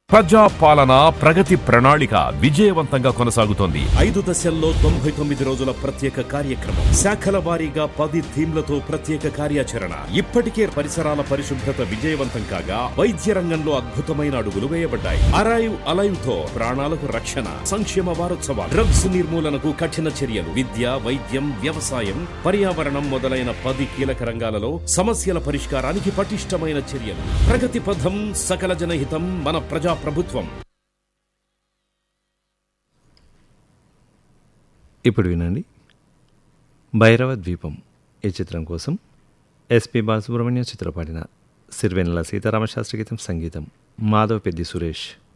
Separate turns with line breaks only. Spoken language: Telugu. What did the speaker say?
ప్రజా పాలన ప్రగతి ప్రణాళిక విజయవంతంగా కొనసాగుతోంది
ఐదు దశల్లో తొంభై తొమ్మిది రోజుల ప్రత్యేక కార్యక్రమం శాఖల వారీగా పది థీమ్లతో ప్రత్యేక కార్యాచరణ ఇప్పటికే పరిసరాల పరిశుభ్రత విజయవంతం కాగా వైద్య రంగంలో అద్భుతమైన అడుగులు వేయబడ్డాయి అరైవ్ అలైవ్ తో ప్రాణాలకు రక్షణ సంక్షేమ వారోత్సవాలు డ్రగ్స్ నిర్మూలనకు కఠిన చర్యలు విద్య వైద్యం వ్యవసాయం పర్యావరణం మొదలైన పది కీలక రంగాలలో సమస్యల పరిష్కారానికి పటిష్టమైన చర్యలు ప్రగతి పథం సకల జనహితం మన ప్రజా ప్రభుత్వం
ఇప్పుడు వినండి భైరవ ద్వీపం ఈ చిత్రం కోసం ఎస్పి బాలసుబ్రహ్మణ్యం చిత్రపాడిన సిరివెన్నెల సీతారామశాస్త్రి గీతం సంగీతం మాధవ్ పెద్ది సురేష్